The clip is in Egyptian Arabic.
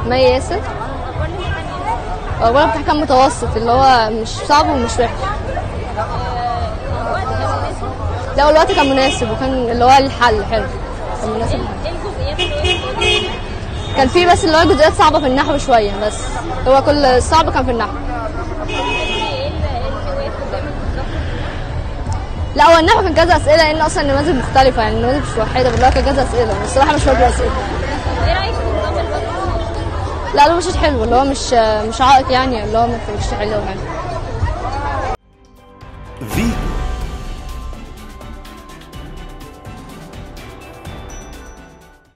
مي ياسر اخبار الامتحان كان متوسط اللي هو مش صعب ومش وحش لا والوقت كان مناسب وكان اللي هو الحل حلو كان مناسب الحل. كان في بس اللي هو جزئيات صعبه في النحو شويه بس هو كل الصعب كان في النحو لا هو النحو كان كذا اسئله لان اصلا النماذج مختلفه يعني النماذج مش واحده اللي هو كان كذا اسئله الصراحه مش فاكره اسئله ايه رايك في نظام الوقت؟ لا ده مش حلو اللي هو مش مش عائق يعني اللي هو ما تخليكش تحل حاجه